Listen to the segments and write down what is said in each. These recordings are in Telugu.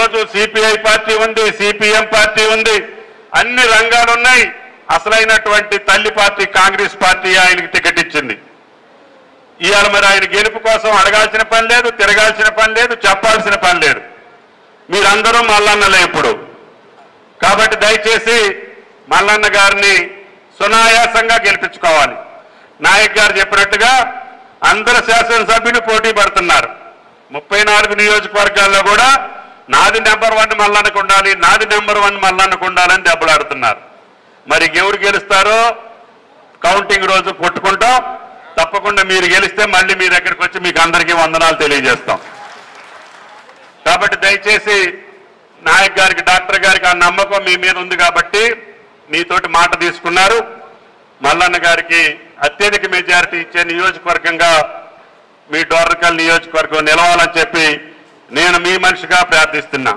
ఈరోజు సిపిఐ పార్టీ ఉంది సిపిఎం పార్టీ ఉంది అన్ని రంగాలు ఉన్నాయి అసలైనటువంటి తల్లి పార్టీ కాంగ్రెస్ పార్టీ ఆయనకి టికెట్ ఇచ్చింది ఇవాళ మరి ఆయన గెలుపు కోసం అడగాల్సిన పని లేదు తిరగాల్సిన పని లేదు చెప్పాల్సిన పని లేదు మీరందరూ మల్లన్నలే ఇప్పుడు కాబట్టి దయచేసి మల్లన్న గారిని సునాయాసంగా గెలిపించుకోవాలి నాయక్ గారు చెప్పినట్టుగా అందరు శాసనసభ్యులు పోటీ పడుతున్నారు ముప్పై నాలుగు నియోజకవర్గాల్లో కూడా నాది నెంబర్ వన్ మల్లన్నకు ఉండాలి నాది నెంబర్ వన్ మల్లన్నకు ఉండాలని దెబ్బలాడుతున్నారు మరి ఎవరు గెలుస్తారో కౌంటింగ్ రోజు కొట్టుకుంటాం తప్పకుండా మీరు గెలిస్తే మళ్ళీ మీ దగ్గరికి వచ్చి మీకు అందరికీ వందనాలు తెలియజేస్తాం కాబట్టి దయచేసి నాయక్ గారికి డాక్టర్ గారికి ఆ నమ్మకం మీ మీద ఉంది కాబట్టి మీతోటి మాట తీసుకున్నారు మల్లన్న గారికి అత్యధిక మెజారిటీ ఇచ్చే నియోజకవర్గంగా మీ డోర్నకల్ నియోజకవర్గం నిలవాలని చెప్పి నేను మీ మనిషిగా ప్రార్థిస్తున్నా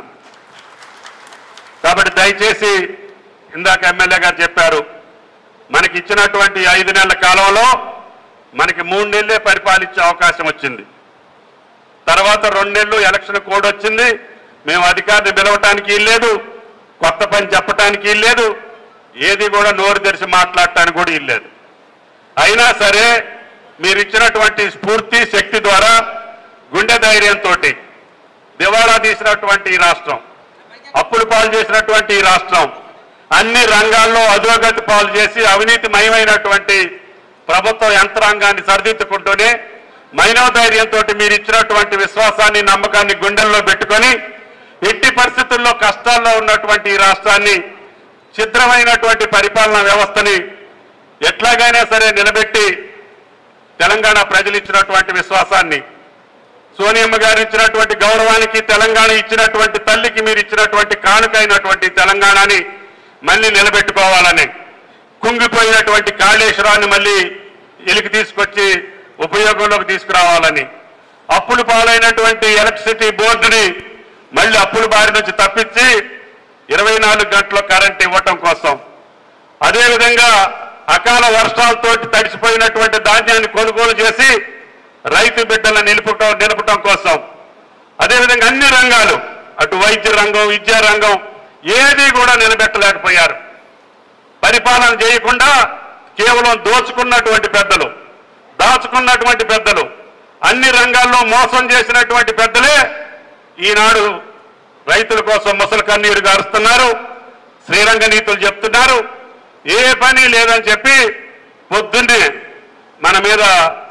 కాబట్టి దయచేసి ఇందాక ఎమ్మెల్యే గారు చెప్పారు మనకి ఇచ్చినటువంటి ఐదు నెలల కాలంలో మనకి మూడు నెలలే పరిపాలించే అవకాశం వచ్చింది తర్వాత రెండు నెలలు ఎలక్షన్ కోడ్ వచ్చింది మేము అధికారిని పిలవటానికి లేదు కొత్త పని చెప్పటానికి లేదు ఏది కూడా నోరు తెరిచి మాట్లాడటానికి కూడా ఇల్లేదు అయినా సరే మీరు ఇచ్చినటువంటి స్ఫూర్తి శక్తి ద్వారా గుండె ధైర్యంతో దివాళా తీసినటువంటి ఈ రాష్ట్రం అప్పులు పాలు చేసినటువంటి ఈ రాష్ట్రం అన్ని రంగాల్లో అధోగతి పాలు చేసి అవినీతిమయమైనటువంటి ప్రభుత్వ యంత్రాంగాన్ని సరిదిద్దుకుంటూనే మైనోధైర్యంతో మీరు ఇచ్చినటువంటి విశ్వాసాన్ని నమ్మకాన్ని గుండెల్లో పెట్టుకొని ఎట్టి పరిస్థితుల్లో కష్టాల్లో ఉన్నటువంటి ఈ రాష్ట్రాన్ని ఛిద్రమైనటువంటి పరిపాలనా వ్యవస్థని ఎట్లాగైనా సరే నిలబెట్టి తెలంగాణ ప్రజలు ఇచ్చినటువంటి విశ్వాసాన్ని సోనియమ్మ గారు ఇచ్చినటువంటి గౌరవానికి తెలంగాణ ఇచ్చినటువంటి తల్లికి మీరు ఇచ్చినటువంటి కానుకైనటువంటి తెలంగాణని మళ్ళీ నిలబెట్టుకోవాలని కుంగిపోయినటువంటి కాళేశ్వరాన్ని మళ్ళీ ఎలికి తీసుకొచ్చి ఉపయోగంలోకి తీసుకురావాలని అప్పులు పాలైనటువంటి ఎలక్ట్రిసిటీ బోర్డుని మళ్ళీ అప్పుల బారి నుంచి తప్పించి ఇరవై నాలుగు గంటల కరెంట్ ఇవ్వటం కోసం అదేవిధంగా అకాల వర్షాలతో తడిసిపోయినటువంటి ధాన్యాన్ని కొనుగోలు చేసి రైతు బిడ్డలను నిలుపటం నిలపటం కోసం అదేవిధంగా అన్ని రంగాలు అటు వైద్య రంగం విద్యా రంగం ఏది కూడా నిలబెట్టలేకపోయారు పరిపాలన చేయకుండా కేవలం దోచుకున్నటువంటి పెద్దలు దాచుకున్నటువంటి పెద్దలు అన్ని రంగాల్లో మోసం చేసినటువంటి పెద్దలే ఈనాడు రైతుల కోసం ముసలి కన్నీరు గారుస్తున్నారు శ్రీరంగ నీతులు చెప్తున్నారు ఏ పని లేదని చెప్పి పొద్దున్నే మన మీద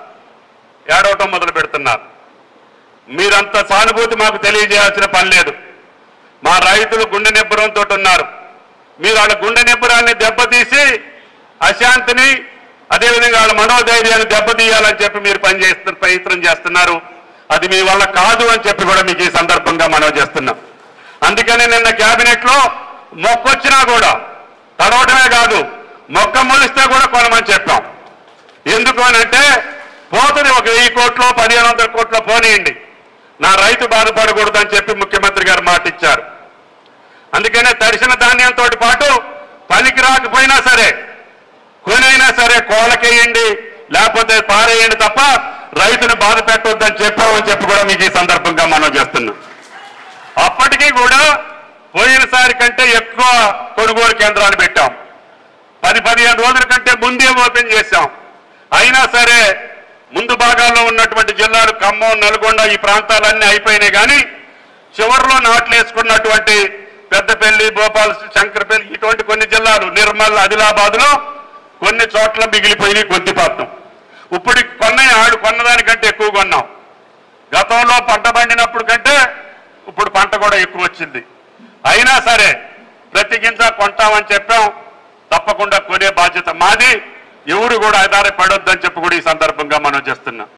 ఏడవటం మొదలు పెడుతున్నారు మీరంత సానుభూతి మాకు తెలియజేయాల్సిన పని లేదు మా రైతులు గుండె నిబ్బరంతో ఉన్నారు మీరు వాళ్ళ గుండె నిబ్బరాన్ని దెబ్బతీసి అశాంతిని అదేవిధంగా వాళ్ళ మనోధైర్యాన్ని దెబ్బతీయాలని చెప్పి మీరు పనిచేస్తున్న ప్రయత్నం చేస్తున్నారు అది మీ వల్ల కాదు అని చెప్పి కూడా మీకు ఈ సందర్భంగా మనవి చేస్తున్నాం అందుకని నిన్న కేబినెట్ లో మొక్కొచ్చినా కూడా తడవటమే కాదు మొక్క మొలిస్తే కూడా కొనమని చెప్పాం ఎందుకు అని అంటే పోతుంది ఒక వెయ్యి కోట్లు పదిహేను వందల కోట్లు పోనీయండి నా రైతు బాధపడకూడదు అని చెప్పి ముఖ్యమంత్రి గారు మాట ఇచ్చారు అందుకనే తడిసిన ధాన్యంతో పాటు పనికి రాకపోయినా సరే కొనైనా సరే కోలకేయండి లేకపోతే పారేయండి తప్ప రైతును బాధ పెట్టొద్దని చెప్పామని చెప్పి కూడా మీకు ఈ సందర్భంగా మనం చేస్తున్నాం అప్పటికీ కూడా పోయినసారి కంటే ఎక్కువ కొనుగోలు కేంద్రాలు పెట్టాం పది పదిహేను రోజుల కంటే ముందే ఓపెన్ చేశాం అయినా సరే ముందు భాగాల్లో ఉన్నటువంటి జిల్లాలు ఖమ్మం నల్గొండ ఈ ప్రాంతాలన్నీ అయిపోయినాయి కానీ చివరిలో నాట్లు వేసుకున్నటువంటి పెద్దపల్లి భోపాల్ శంకరపల్లి ఇటువంటి కొన్ని జిల్లాలు నిర్మల్ ఆదిలాబాద్ లో కొన్ని చోట్ల మిగిలిపోయినాయి కొద్దిపాతం ఇప్పుడు కొన్నాయి ఆడు కొన్నదానికంటే ఎక్కువ కొన్నాం గతంలో పంట పండినప్పుడు కంటే ఇప్పుడు పంట కూడా ఎక్కువ వచ్చింది అయినా సరే ప్రతి గింజ కొంటామని చెప్పాం తప్పకుండా కొనే బాధ్యత మాది ఎవరు కూడా ఆధారపడొద్దని చెప్పి కూడా ఈ సందర్భంగా మనం చేస్తున్నాం